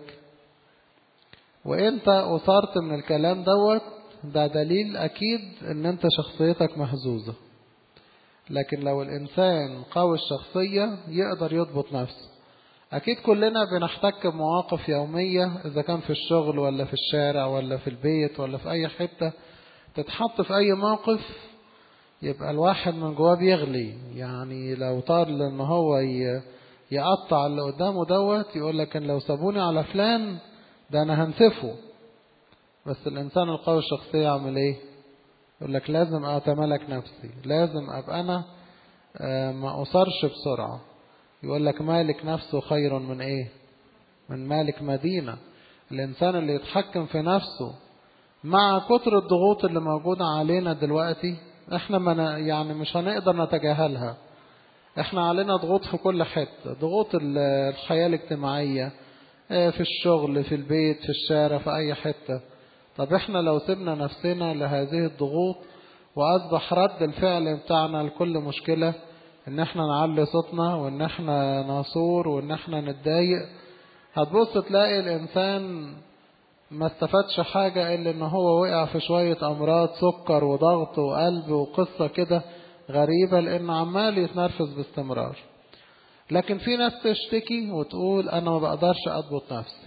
وانت اثرت من الكلام دوت ده دليل اكيد ان انت شخصيتك مهزوزة لكن لو الانسان قوي الشخصية يقدر يضبط نفسه اكيد كلنا بنحتك بمواقف يومية اذا كان في الشغل ولا في الشارع ولا في البيت ولا في اي حتة تتحط في اي موقف يبقى الواحد من جواه بيغلي يعني لو طار ان هو يقطع اللي قدامه دوت يقول لك ان لو سابوني على فلان ده انا هنسفه بس الانسان القوي الشخصية يعمل ايه يقول لك لازم اتملك نفسي لازم ابقى انا ما اصرش بسرعة يقول لك مالك نفسه خير من ايه من مالك مدينة الانسان اللي يتحكم في نفسه مع كتر الضغوط اللي موجودة علينا دلوقتي احنا ما يعني مش هنقدر نتجاهلها احنا علينا ضغوط في كل حتة ضغوط الحياة الاجتماعية في الشغل في البيت في الشارع في اي حتة طب احنا لو سيبنا نفسنا لهذه الضغوط واصبح رد الفعل بتاعنا لكل مشكلة ان احنا نعلي صوتنا وان احنا نصور وان احنا نتضايق هتبص تلاقي الانسان ما استفادش حاجة الا ان هو وقع في شوية امراض سكر وضغط وقلب وقصة كده غريبة لان عمال يتنرفز باستمرار لكن في ناس تشتكي وتقول انا ما بقدرش اضبط نفسي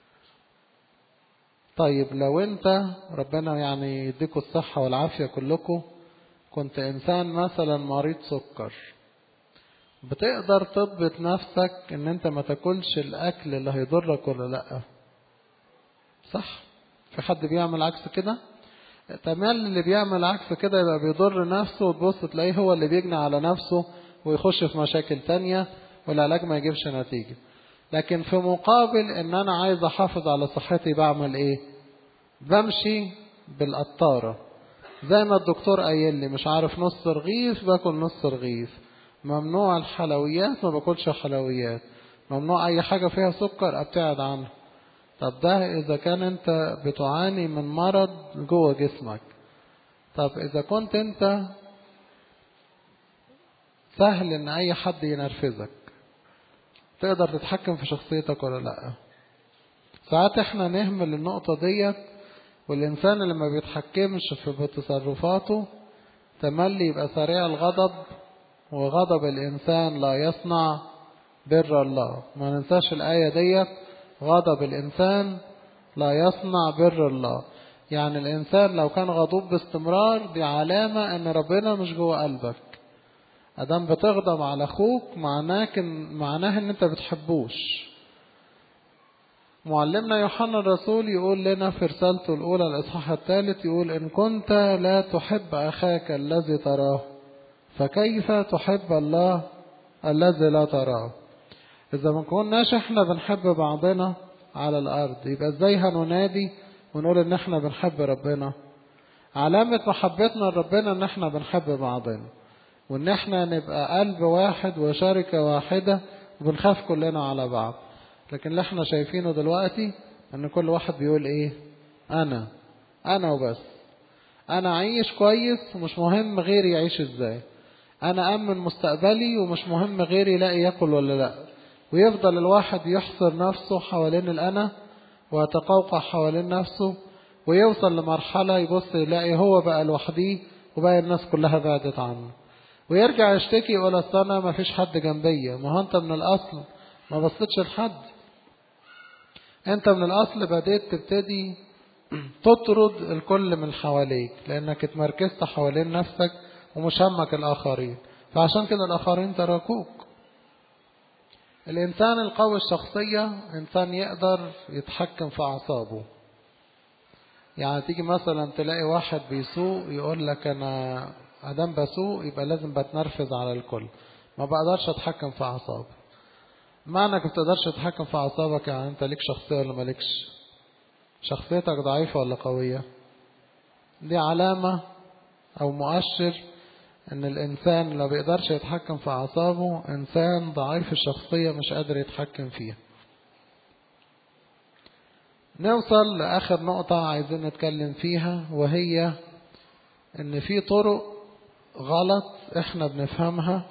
طيب لو انت ربنا يعني يديكم الصحة والعافية كلكم كنت انسان مثلا مريض سكر بتقدر تضبط نفسك ان انت ما تاكلش الاكل اللي هيضرك ولا لا صح في حد بيعمل عكس كده تمام اللي بيعمل عكس كده يبقى بيضر نفسه وتبص تلاقيه هو اللي بيجني على نفسه ويخش في مشاكل تانية والعلاج ما يجيبش نتيجة لكن في مقابل ان انا عايز احافظ على صحتي بعمل ايه بمشي بالقطارة زي ما الدكتور قايل لي مش عارف نص رغيف باكل نص رغيف ممنوع الحلويات ما باكلش حلويات ممنوع اي حاجة فيها سكر ابتعد عنها طب ده اذا كان انت بتعاني من مرض جوه جسمك طب اذا كنت انت سهل ان اي حد ينرفزك تقدر تتحكم في شخصيتك ولا لا ساعات احنا نهمل النقطة ديت والانسان اللي ما بيتحكمش في تصرفاته تملي يبقى سريع الغضب وغضب الانسان لا يصنع بر الله ما ننساش الاية ديت غضب الانسان لا يصنع بر الله يعني الانسان لو كان غضوب باستمرار دي علامة ان ربنا مش جوه قلبك ادام بتغضب على اخوك معناه معناه ان انت بتحبوش معلمنا يوحنا الرسول يقول لنا في رسالته الأولى الإصحاح الثالث يقول إن كنت لا تحب أخاك الذي تراه فكيف تحب الله الذي لا تراه إذا ما كناش إحنا بنحب بعضنا على الأرض يبقى إزاي هننادي ونقول إن إحنا بنحب ربنا علامة محبتنا لربنا إن إحنا بنحب بعضنا وإن إحنا نبقى قلب واحد وشركة واحدة وبنخاف كلنا على بعض لكن اللي إحنا شايفينه دلوقتي إن كل واحد بيقول إيه أنا أنا وبس أنا عايش كويس ومش مهم غيري يعيش إزاي أنا أمن مستقبلي ومش مهم غيري يلاقي ياكل ولا لأ ويفضل الواحد يحصر نفسه حوالين الأنا ويتقوقع حوالين نفسه ويوصل لمرحلة يبص يلاقي هو بقى لوحديه وباقي الناس كلها بعدت عنه ويرجع يشتكي يقول أصل أنا ما فيش حد جنبيا ما هو أنت من الأصل ما بصيتش لحد أنت من الأصل بديت تبتدي تطرد الكل من حواليك لأنك اتمركزت حوالين نفسك ومش همك الآخرين فعشان كده الآخرين تركوك الإنسان القوي الشخصية إنسان يقدر يتحكم في أعصابه يعني تيجي مثلا تلاقي واحد بيسوق يقول لك أنا أدام بسوق يبقى لازم بتنرفز على الكل ما بقدرش أتحكم في أعصابي معنى انك بتقدرش تتحكم في أعصابك يعني أنت ليك شخصية ولا مالكش شخصيتك ضعيفة ولا قوية دي علامة أو مؤشر ان الانسان لو بيقدرش يتحكم في اعصابه انسان ضعيف الشخصية مش قادر يتحكم فيها نوصل لاخر نقطة عايزين نتكلم فيها وهي ان في طرق غلط احنا بنفهمها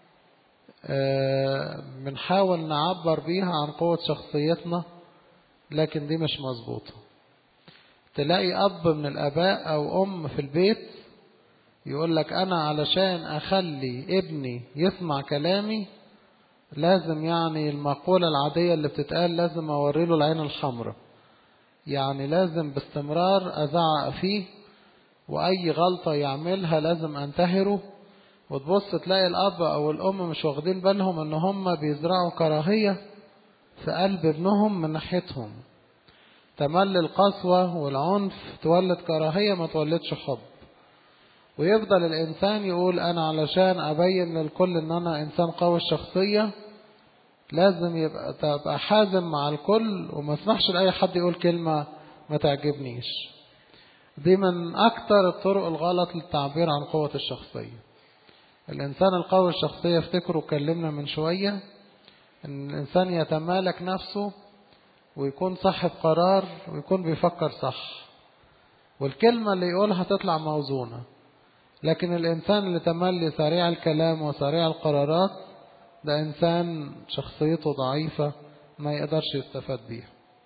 بنحاول نعبر بيها عن قوة شخصيتنا لكن دي مش مظبوطة تلاقي اب من الاباء او ام في البيت يقول لك أنا علشان أخلي ابني يسمع كلامي لازم يعني المقولة العادية اللي بتتقال لازم أوري له العين الحمراء يعني لازم باستمرار أزعق فيه وأي غلطة يعملها لازم أنتهره وتبص تلاقي الأب أو الأم مش واخدين بالهم إن هم بيزرعوا كراهية في قلب ابنهم من ناحيتهم تملي القسوة والعنف تولد كراهية ما تولدش حب ويفضل الإنسان يقول أنا علشان أبين للكل إن أنا إنسان قوي الشخصية لازم يبقى تبقى حازم مع الكل وما اسمحش لأي حد يقول كلمة ما تعجبنيش دي من أكتر الطرق الغلط للتعبير عن قوة الشخصية الإنسان القوي الشخصية افتكروا اتكلمنا من شوية إن الإنسان يتمالك نفسه ويكون صاحب قرار ويكون بيفكر صح والكلمة اللي يقولها تطلع موزونة لكن الإنسان اللي تملي سريع الكلام وسريع القرارات ده إنسان شخصيته ضعيفة ما يقدرش يستفاد بيها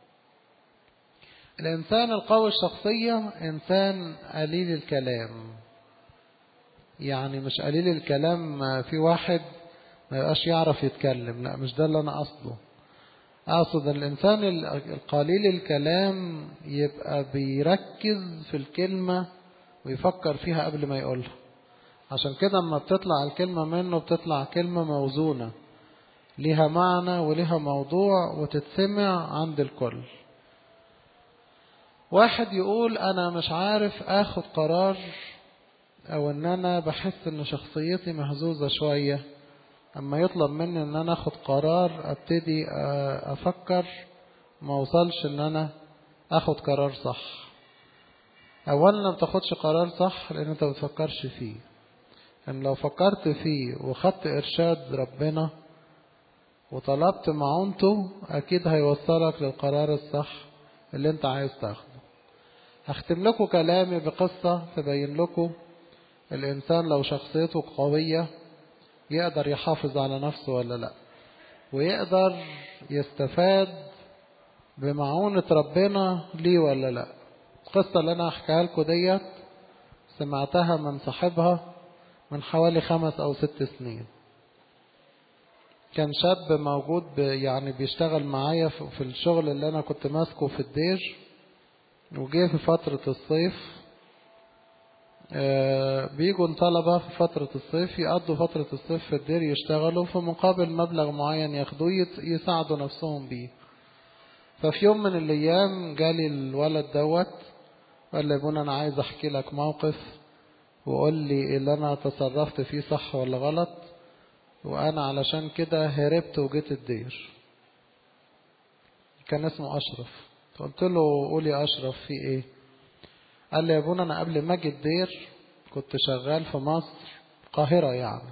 الإنسان القوي الشخصية إنسان قليل الكلام يعني مش قليل الكلام في واحد ما يبقاش يعرف يتكلم لا مش ده اللي أنا أقصده أقصد الإنسان القليل الكلام يبقى بيركز في الكلمة ويفكر فيها قبل ما يقولها عشان كده اما بتطلع الكلمة منه بتطلع كلمة موزونة ليها معنى وليها موضوع وتتسمع عند الكل واحد يقول انا مش عارف اخد قرار او ان انا بحس ان شخصيتي مهزوزة شوية اما يطلب مني ان انا اخد قرار ابتدي افكر ما اوصلش ان انا اخد قرار صح اولا ما بتاخدش قرار صح لان انت ما بتفكرش فيه ان لو فكرت فيه وخدت ارشاد ربنا وطلبت معونته اكيد هيوصلك للقرار الصح اللي انت عايز تاخده هختم لكم كلامي بقصة تبين لكم الانسان لو شخصيته قوية يقدر يحافظ على نفسه ولا لا ويقدر يستفاد بمعونة ربنا ليه ولا لا القصة اللي أنا أحكيها لكم ديت سمعتها من صاحبها من حوالي خمس أو ست سنين كان شاب موجود يعني بيشتغل معايا في الشغل اللي أنا كنت ماسكه في الدير وجه في فترة الصيف بيجوا طلبة في فترة الصيف يقضوا فترة الصيف في الدير يشتغلوا في مقابل مبلغ معين ياخدوه يساعدوا نفسهم بيه ففي يوم من الأيام جالي الولد دوت قال لي يا ابونا أنا عايز أحكي لك موقف وقول لي اللي أنا تصرفت فيه صح ولا غلط وأنا علشان كده هربت وجيت الدير كان اسمه أشرف قلت له قولي يا أشرف في إيه قال لي يا ابونا أنا قبل ما أجي الدير كنت شغال في مصر القاهرة يعني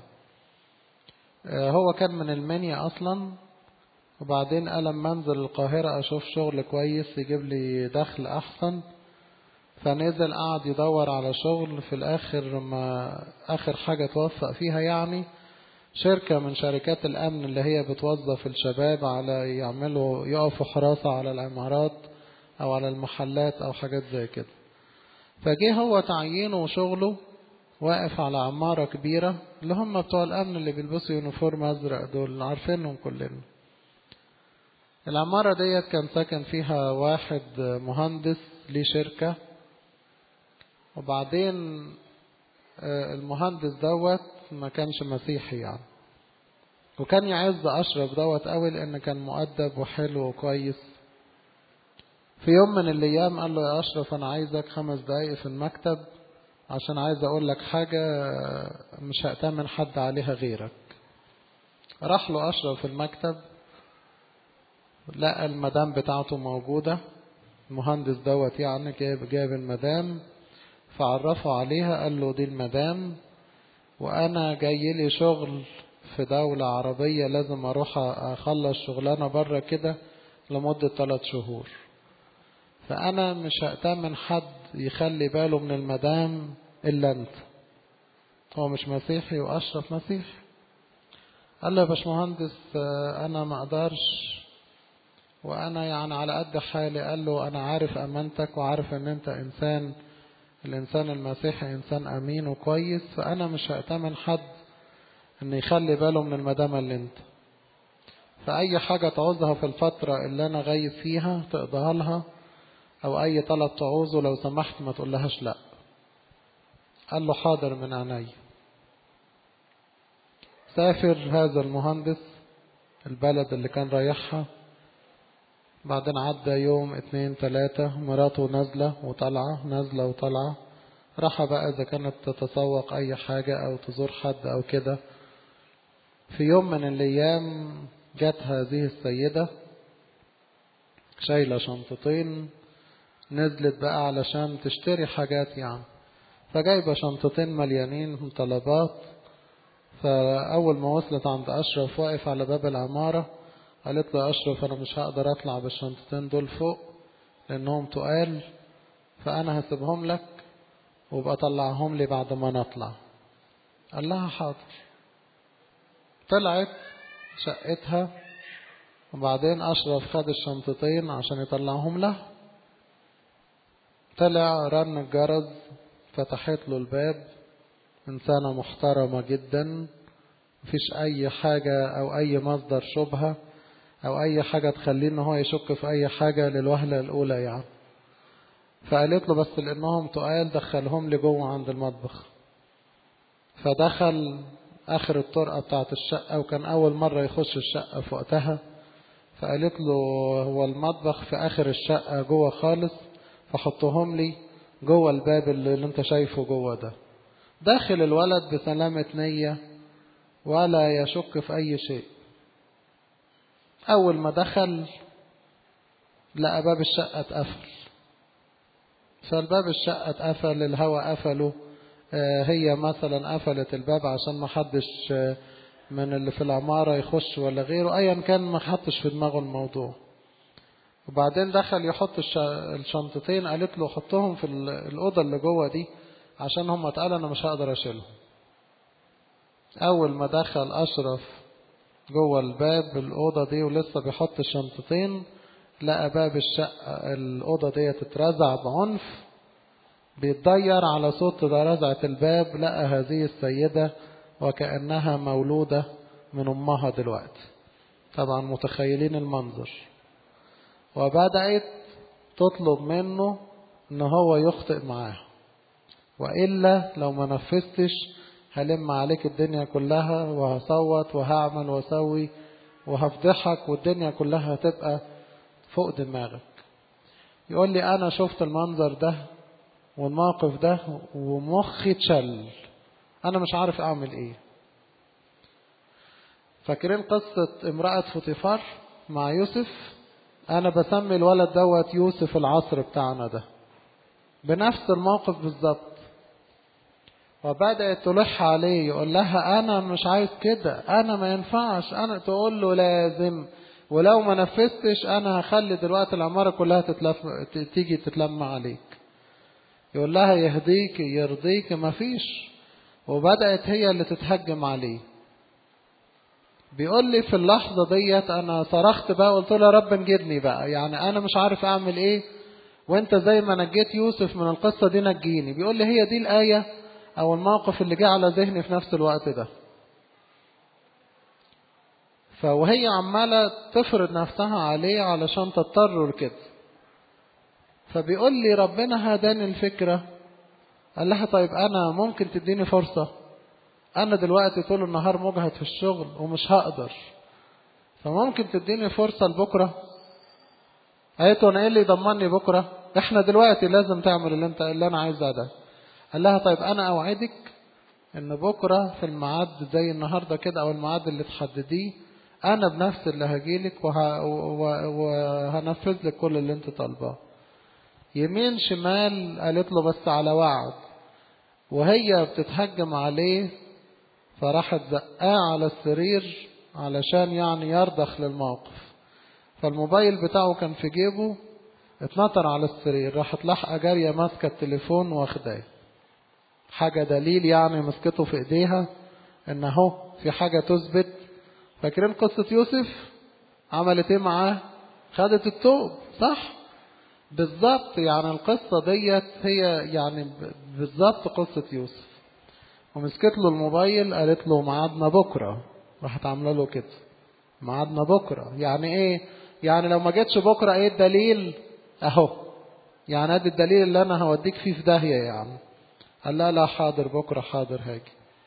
هو كان من المنيا أصلا وبعدين قال لما أنزل القاهرة أشوف شغل كويس يجيب لي دخل أحسن فنزل قعد يدور على شغل في الآخر ما آخر حاجة توفق فيها يعني شركة من شركات الأمن اللي هي بتوظف الشباب على يعملوا يقفوا حراسة على العمارات أو على المحلات أو حاجات زي كده فجه هو تعيينه وشغله واقف على عمارة كبيرة اللي هم بتوع الأمن اللي بيلبسوا يونيفورم أزرق دول عارفينهم كلنا العمارة ديت كان ساكن فيها واحد مهندس ليه شركة وبعدين المهندس دوت ما كانش مسيحي يعني وكان يعز أشرف دوت قوي لأن كان مؤدب وحلو وكويس في يوم من الأيام قال له يا أشرف أنا عايزك خمس دقايق في المكتب عشان عايز أقول لك حاجة مش هأتمن حد عليها غيرك راح له أشرف في المكتب لقى المدام بتاعته موجودة المهندس دوت يعني جايب جايب المدام فعرفه عليها قال له دي المدام وأنا جاي لي شغل في دولة عربية لازم أروح أخلص شغلانة بره كده لمدة ثلاث شهور فأنا مش هأتمن حد يخلي باله من المدام إلا أنت هو مش مسيحي وأشرف مسيحي قال له يا باشمهندس أنا ما أقدرش وأنا يعني على قد حالي قال له أنا عارف أمانتك وعارف إن أنت إنسان الإنسان المسيحي إنسان أمين وكويس فأنا مش هأتمن حد إن يخلي باله من المدام اللي أنت فأي حاجة تعوزها في الفترة اللي أنا غايب فيها تقضيها لها أو أي طلب تعوزه لو سمحت ما تقولهاش لأ قال له حاضر من عيني سافر هذا المهندس البلد اللي كان رايحها بعدين عدى يوم اتنين تلاتة مراته نازلة وطالعة نازلة وطالعة راح بقى إذا كانت تتسوق أي حاجة أو تزور حد أو كده في يوم من الأيام جت هذه السيدة شايلة شنطتين نزلت بقى علشان تشتري حاجات يعني فجايبة شنطتين مليانين طلبات فأول ما وصلت عند أشرف واقف على باب العمارة قالت له أشرف أنا مش هقدر أطلع بالشنطتين دول فوق لأنهم تقال فأنا هسيبهم لك وابقى طلعهم لي بعد ما نطلع قال لها حاضر طلعت شقتها وبعدين أشرف خد الشنطتين عشان يطلعهم له طلع رن الجرس فتحت له الباب إنسانة محترمة جدا مفيش أي حاجة أو أي مصدر شبهة أو أي حاجة تخليه إن هو يشك في أي حاجة للوهلة الأولى يعني فقالت له بس لأنهم تقال دخلهم لي جوه عند المطبخ فدخل آخر الطرقة بتاعت الشقة وكان أول مرة يخش الشقة في وقتها فقالت له هو المطبخ في آخر الشقة جوه خالص فحطهم لي جوه الباب اللي انت شايفه جوه ده داخل الولد بسلامة نية ولا يشك في أي شيء أول ما دخل لقى باب الشقة اتقفل فالباب الشقة اتقفل الهواء قفله هي مثلا قفلت الباب عشان ما حدش من اللي في العمارة يخش ولا غيره أيا كان ما حطش في دماغه الموضوع وبعدين دخل يحط الشنطتين قالت له حطهم في الأوضة اللي جوه دي عشان هم اتقال أنا مش هقدر أشيلهم أول ما دخل أشرف جوه الباب الأوضة دي ولسه بيحط الشنطتين لقى باب الشقة الأوضة دي تترزع بعنف بيتضير على صوت رزعة الباب لقى هذه السيدة وكأنها مولودة من أمها دلوقتي طبعا متخيلين المنظر وبدأت تطلب منه ان هو يخطئ معاها وإلا لو ما نفذتش هلم عليك الدنيا كلها وهصوت وهعمل واسوي وهفضحك والدنيا كلها هتبقى فوق دماغك يقول لي أنا شفت المنظر ده والموقف ده ومخي اتشل أنا مش عارف أعمل إيه فاكرين قصة امرأة فوتيفار مع يوسف أنا بسمي الولد دوت يوسف العصر بتاعنا ده بنفس الموقف بالظبط وبدأت تلح عليه يقول لها أنا مش عايز كده أنا ما ينفعش أنا تقول له لازم ولو ما نفذتش أنا هخلي دلوقتي العمارة كلها تتلف تيجي تتلم عليك يقول لها يهديك يرضيك ما فيش وبدأت هي اللي تتهجم عليه بيقول لي في اللحظة ديت أنا صرخت بقى قلت له يا رب نجدني بقى يعني أنا مش عارف أعمل إيه وأنت زي ما نجيت يوسف من القصة دي نجيني بيقول لي هي دي الآية أو الموقف اللي جه على ذهني في نفس الوقت ده فوهي عمالة تفرض نفسها عليه علشان تضطر لكده فبيقول لي ربنا هداني الفكرة قال لها طيب أنا ممكن تديني فرصة أنا دلوقتي طول النهار مجهد في الشغل ومش هقدر فممكن تديني فرصة لبكرة قالت أنا إيه اللي يضمني بكرة إحنا دلوقتي لازم تعمل اللي أنت اللي أنا عايزها ده قال لها طيب أنا أوعدك إن بكرة في الميعاد زي النهاردة كده أو الميعاد اللي تحدديه أنا بنفسي اللي هجيلك وه... وهنفذ لك كل اللي أنت طالباه يمين شمال قالت له بس على وعد وهي بتتهجم عليه فراحت زقاه على السرير علشان يعني يرضخ للموقف فالموبايل بتاعه كان في جيبه اتنطر على السرير راحت لاحقه جاريه ماسكه التليفون واخداه حاجه دليل يعني مسكته في ايديها ان اهو في حاجه تثبت فاكرين قصه يوسف عملت ايه معاه خدت التوب صح بالظبط يعني القصة ديت هي يعني بالظبط قصة يوسف ومسكت له الموبايل قالت له ميعادنا بكرة راحت عاملة له كده ميعادنا بكرة يعني ايه يعني لو ما جتش بكرة ايه الدليل اهو يعني ادي الدليل اللي انا هوديك فيه في داهية يعني قال لا لا حاضر بكرة حاضر هاجي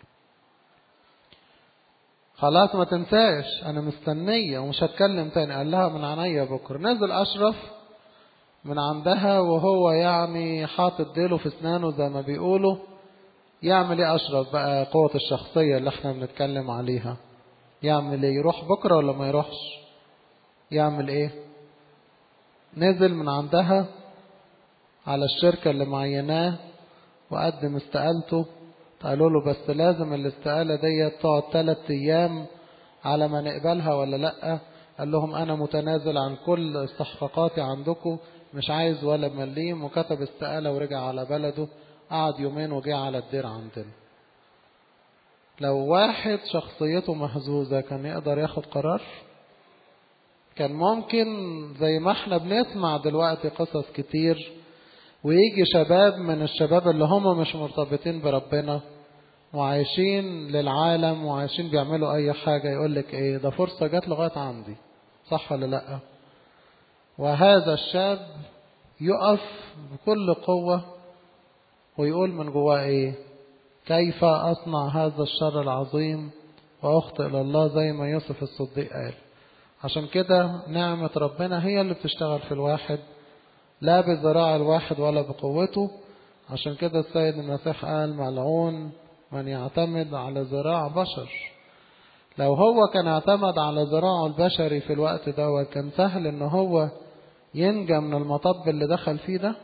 خلاص ما تنساش انا مستنية ومش هتكلم تاني قال لها من عينيا بكرة نزل اشرف من عندها وهو يعني حاطط ديله في اسنانه زي ما بيقولوا يعمل ايه اشرف بقى قوة الشخصية اللي احنا بنتكلم عليها يعمل ايه يروح بكرة ولا ما يروحش يعمل ايه نزل من عندها على الشركة اللي معيناه وقدم استقالته قالوا له بس لازم الاستقالة دي تقعد ثلاث ايام على ما نقبلها ولا لأ قال لهم انا متنازل عن كل استحقاقاتي عندكم مش عايز ولا مليم وكتب استقالة ورجع على بلده قعد يومين وجه على الدير عندنا لو واحد شخصيته مهزوزة كان يقدر ياخد قرار كان ممكن زي ما احنا بنسمع دلوقتي قصص كتير ويجي شباب من الشباب اللي هم مش مرتبطين بربنا وعايشين للعالم وعايشين بيعملوا اي حاجة يقولك ايه ده فرصة جات لغاية عندي صح ولا لأ وهذا الشاب يقف بكل قوة ويقول من جواه ايه كيف أصنع هذا الشر العظيم وأخطئ لله زي ما يوسف الصديق قال عشان كده نعمة ربنا هي اللي بتشتغل في الواحد لا بذراع الواحد ولا بقوته عشان كده السيد المسيح قال ملعون من يعتمد على ذراع بشر لو هو كان اعتمد على ذراعه البشري في الوقت ده كان سهل ان هو ينجى من المطب اللي دخل فيه ده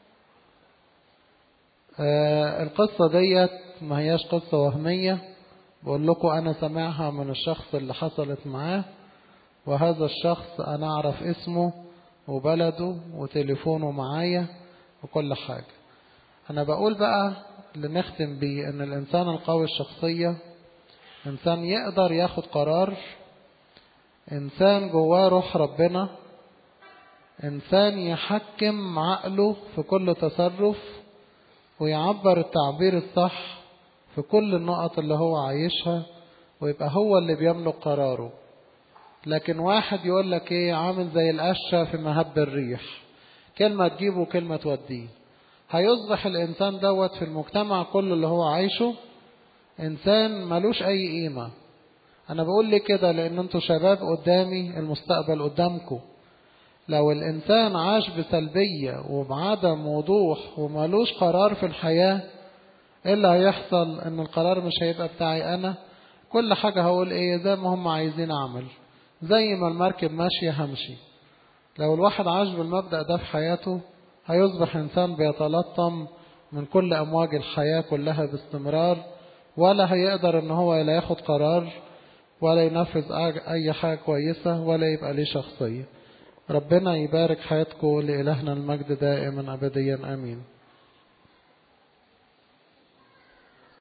آه القصة ديت ما هياش قصة وهمية بقول لكم أنا سامعها من الشخص اللي حصلت معاه وهذا الشخص أنا أعرف اسمه وبلده وتليفونه معايا وكل حاجة أنا بقول بقى اللي نختم بيه إن الإنسان القوي الشخصية إنسان يقدر ياخد قرار إنسان جواه روح ربنا إنسان يحكم عقله في كل تصرف ويعبر التعبير الصح في كل النقط اللي هو عايشها ويبقى هو اللي بيملك قراره لكن واحد يقول لك ايه عامل زي القشة في مهب الريح كلمة تجيبه وكلمة توديه هيصبح الإنسان دوت في المجتمع كله اللي هو عايشه إنسان ملوش أي قيمة أنا بقول لي كده لأن أنتوا شباب قدامي المستقبل قدامكم لو الإنسان عاش بسلبية وبعدم وضوح ومالوش قرار في الحياة إيه اللي هيحصل إن القرار مش هيبقى بتاعي أنا كل حاجة هقول إيه زي ما هم عايزين أعمل زي ما المركب ماشية همشي لو الواحد عاش بالمبدأ ده في حياته هيصبح إنسان بيتلطم من كل أمواج الحياة كلها باستمرار ولا هيقدر إن هو لا ياخد قرار ولا ينفذ أي حاجة كويسة ولا يبقى ليه شخصية ربنا يبارك حياتكم لإلهنا المجد دائما أبديا آمين